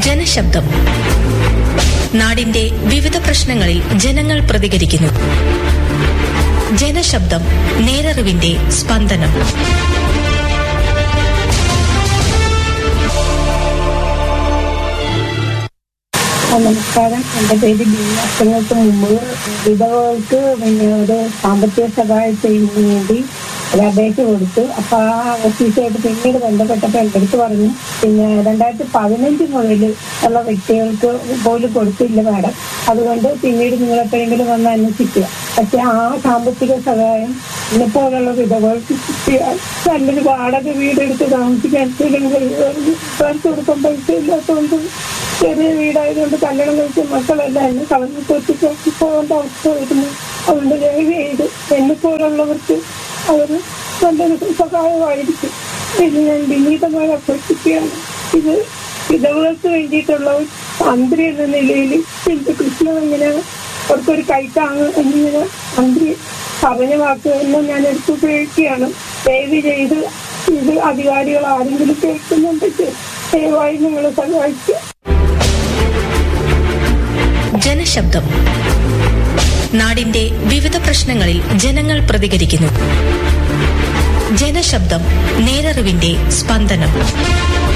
ജനശബ്ദം നാടിന്റെ വിവിധ പ്രശ്നങ്ങളിൽ ജനങ്ങൾ പ്രതികരിക്കുന്നു ജനശബ്ദം നേരറിവിന്റെ സ്പന്ദനം ആ, നമസ്കാരം എന്റെ പേര് ബി വർഷങ്ങൾക്ക് മുമ്പ് വിധവകൾക്ക് പിന്നെ ഒരു സാമ്പത്തിക സഹായം ചെയ്യുന്നതിന് വേണ്ടി ഒരു അപേക്ഷ കൊടുത്തു അപ്പൊ ആ ഓഫീസായിട്ട് പിന്നീട് ബന്ധപ്പെട്ടപ്പോ എന്റെ അടുത്ത് പറഞ്ഞു പിന്നെ രണ്ടായിരത്തി പതിനഞ്ച് മുതൽ ഉള്ള വ്യക്തികൾക്ക് പോലും കൊടുത്തില്ല മാഡം അതുകൊണ്ട് പിന്നീട് നിങ്ങൾ എപ്പോഴെങ്കിലും വന്ന് അന്വേഷിക്കുക പക്ഷെ ആ സാമ്പത്തിക സഹായം ഇന്നെപ്പോലുള്ള വിധവകൾക്ക് കിട്ടിയാൽ നല്ലൊരു വാടക വീടെടുത്ത് താമസിക്കാൻ ട്രാൻസ് കൊടുക്കാൻ പൈസ ഇല്ലാത്തതുകൊണ്ട് ചെറിയ വീടായതുകൊണ്ട് കല്യാണം കഴിച്ച മക്കളെല്ലാം എന്നെ കളഞ്ഞു കൊത്തിക്കൊത്തി പോകേണ്ട അവസ്ഥ വരുന്നു അതുകൊണ്ട് ദയവ് ചെയ്ത് എന്നെ പോലുള്ളവർക്ക് അവർ നല്ലൊരു സഹായമായിരിക്കും ഇത് ഞാൻ വിനീതമായി അഭ്യർത്ഥിക്കുകയാണ് ഇത് വിധവകൾക്ക് വേണ്ടിയിട്ടുള്ള ഒരു മന്ത്രി എന്ന നിലയിൽ എന്റെ കൃഷ്ണ ഇങ്ങനെ അവർക്കൊരു കൈത്താങ് എന്നിങ്ങനെ മന്ത്രി പറഞ്ഞ വാക്കുകളെല്ലാം ഞാൻ എടുത്ത് ഉപയോഗിക്കുകയാണ് ദയവ് ചെയ്ത് ഇത് അധികാരികൾ ആരെങ്കിലും കേൾക്കുന്നുണ്ടെങ്കിൽ ദയവായി നിങ്ങളെ സഹായിക്കുക ജനശബ്ദം നാടിന്റെ വിവിധ പ്രശ്നങ്ങളിൽ ജനങ്ങൾ പ്രതികരിക്കുന്നു ജനശബ്ദം നേരറിവിന്റെ സ്പന്ദനം